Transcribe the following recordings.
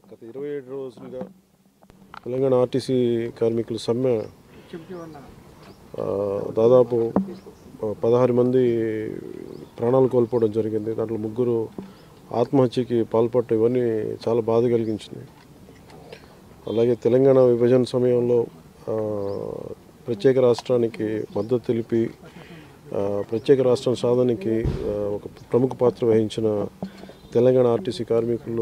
గత ఇరవై ఏడు రోజులుగా తెలంగాణ ఆర్టీసీ కార్మికుల సమ్మె ఆ, దాదాపు ఆ, పదహారు మంది ప్రాణాలు కోల్పోవడం జరిగింది దాంట్లో ముగ్గురు ఆత్మహత్యకి పాల్పడటం ఇవన్నీ చాలా బాధ కలిగించినాయి అలాగే తెలంగాణ విభజన సమయంలో ఆ, ప్రత్యేక రాష్ట్రానికి మద్దతు తెలిపి ఆ, ప్రత్యేక రాష్ట్రం సాధనకి ఆ, ఒక ప్రముఖ పాత్ర వహించిన తెలంగాణ ఆర్టీసీ కార్మికులు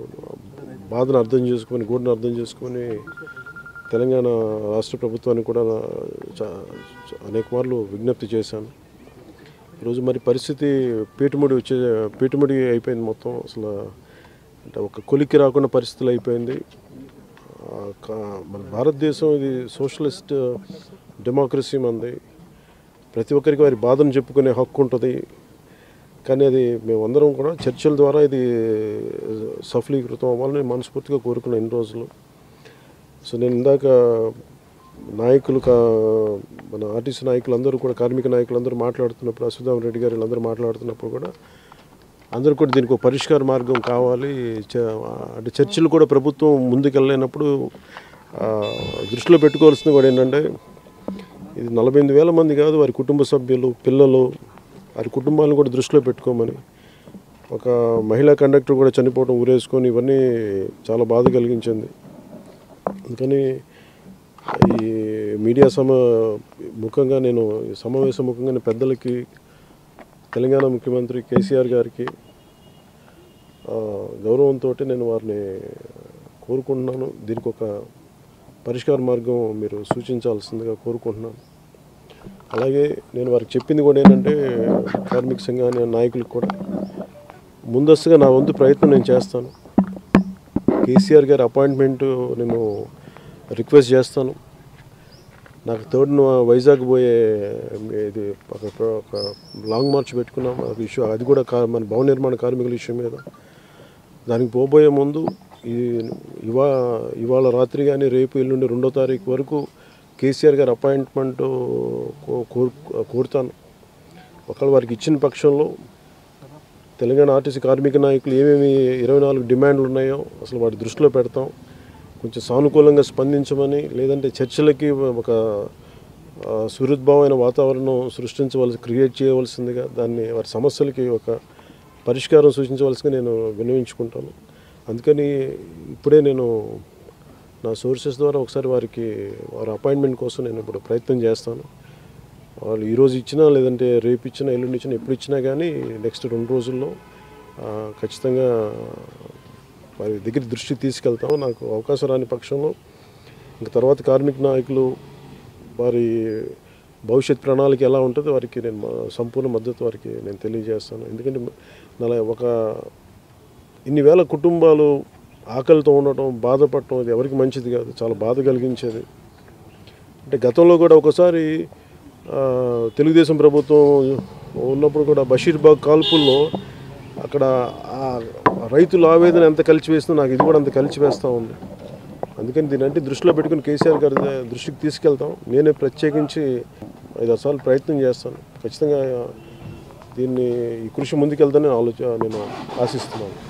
బాధను అర్థం చేసుకొని గూడును అర్థం చేసుకొని తెలంగాణ రాష్ట్ర ప్రభుత్వానికి కూడా చా- చా- అనేక మార్లు విజ్ఞప్తి చేశాను ఈరోజు మరి పరిస్థితి పీటుముడి వచ్చే పీటుముడి అయిపోయింది మొత్తం అసలు అంటే ఒక కొలిక్కి రాకుండా పరిస్థితులు అయిపోయింది ఆ, కా- మన భారతదేశం ఇది సోషలిస్ట్ డెమోక్రసీ మంది ప్రతి ఒక్కరికి వారి బాధను చెప్పుకునే హక్కు ఉంటుంది కానీ అది మేమందరం కూడా చర్చల ద్వారా ఇది సఫలీకృతం అవ్వాలని మనస్ఫూర్తిగా కోరుకున్నాం ఎన్ని రోజులు సో నేను ఇందాక నాయకులు కా మన ఆర్టీసీ నాయకులందరూ కూడా కార్మిక నాయకులందరూ మాట్లాడుతున్నప్పుడు అశ్వథామ రెడ్డి గారు వీళ్ళందరూ మాట్లాడుతున్నప్పుడు కూడా అందరూ కూడా దీనికి ఒక పరిష్కార మార్గం కావాలి చ- అంటే చర్చలు కూడా ప్రభుత్వం ముందుకెళ్ళలేనప్పుడు ఆ, దృష్టిలో పెట్టుకోవాల్సింది కూడా ఏంటంటే ఇది నలభై ఎనిమిది వేల మంది కాదు వారి కుటుంబ సభ్యులు పిల్లలు వారి కుటుంబాలను కూడా దృష్టిలో పెట్టుకోమని ఒక మహిళా కండక్టర్ కూడా చనిపోవడం ఊరేసుకొని ఇవన్నీ చాలా బాధ కలిగించింది అందుకని ఈ మీడియా సమ ముఖంగా నేను ఈ సమావేశం ముఖంగా పెద్దలకి తెలంగాణ ముఖ్యమంత్రి కేసీఆర్ గారికి ఆ, గౌరవంతో నేను వారిని కోరుకుంటున్నాను దీనికి ఒక పరిష్కార మార్గం మీరు సూచించాల్సిందిగా కోరుకుంటున్నాను అలాగే నేను వారికి చెప్పింది కూడా ఏంటంటే కార్మిక సంఘాన్ని నాయకులకు కూడా ముందస్తుగా నా వంతు ప్రయత్నం నేను చేస్తాను కేసీఆర్ గారి అపాయింట్మెంట్ నేను రిక్వెస్ట్ చేస్తాను నాకు థర్డ్ వైజాగ్ పోయే ఇది ఒక ఒక లాంగ్ మార్చ్ పెట్టుకున్నాం అది ఇష్యూ అది కూడా కా మన భవన నిర్మాణ కార్మికుల ఇష్యూ మీద దానికి పోబోయే ముందు ఈ ఇవా ఇవాళ రాత్రి కానీ రేపు ఎల్లుండి రెండో తారీఖు వరకు కేసీఆర్ గారి అపాయింట్మెంట్ కో- కోరు కోరుతాను ఒకవేళ వారికి ఇచ్చిన పక్షంలో తెలంగాణ ఆర్టీసీ కార్మిక నాయకులు ఏమేమి ఇరవై నాలుగు డిమాండ్లు ఉన్నాయో అసలు వాటి దృష్టిలో పెడతాం కొంచెం సానుకూలంగా స్పందించమని లేదంటే చర్చలకి ఒక ఆ, సుహృద్భావమైన వాతావరణం సృష్టించవలసి క్రియేట్ చేయవలసిందిగా దాన్ని వారి సమస్యలకి ఒక పరిష్కారం సూచించవలసిగా నేను విన్నవించుకుంటాను అందుకని ఇప్పుడే నేను నా సోర్సెస్ ద్వారా ఒకసారి వారికి వారి అపాయింట్మెంట్ కోసం నేను ఇప్పుడు ప్రయత్నం చేస్తాను వాళ్ళు ఈరోజు ఇచ్చినా లేదంటే రేపు ఇచ్చినా ఎల్లుండి ఇచ్చినా ఎప్పుడు ఇచ్చినా కానీ నెక్స్ట్ రెండు రోజుల్లో ఆ, ఖచ్చితంగా వారి దగ్గర దృష్టి తీసుకెళ్తాము నాకు అవకాశం రాని పక్షంలో ఇంక తర్వాత కార్మిక నాయకులు వారి భవిష్యత్ ప్రణాళిక ఎలా ఉంటుందో వారికి నేను మా- సంపూర్ణ మద్దతు వారికి నేను తెలియజేస్తాను ఎందుకంటే నల ఒక ఇన్ని వేల కుటుంబాలు ఆకలితో ఉండటం బాధపడటం అది ఎవరికి మంచిది కాదు చాలా బాధ కలిగించేది అంటే గతంలో కూడా ఒకసారి ఆ, తెలుగుదేశం ప్రభుత్వం ఉన్నప్పుడు కూడా బషీర్బాగ్ కాల్పుల్లో అక్కడ ఆ రైతుల ఆవేదన ఎంత కలిచివేస్తుందో నాకు ఇది కూడా అంత కలిచివేస్తూ ఉంది అందుకని దీని అంటే దృష్టిలో పెట్టుకుని కేసీఆర్ గారి ద- దృష్టికి తీసుకెళ్తాం నేనే ప్రత్యేకించి ఐదు సార్లు ప్రయత్నం చేస్తాను ఖచ్చితంగా దీన్ని ఈ కృషి ముందుకెళ్తానని ఆలోచన నేను ఆశిస్తున్నాను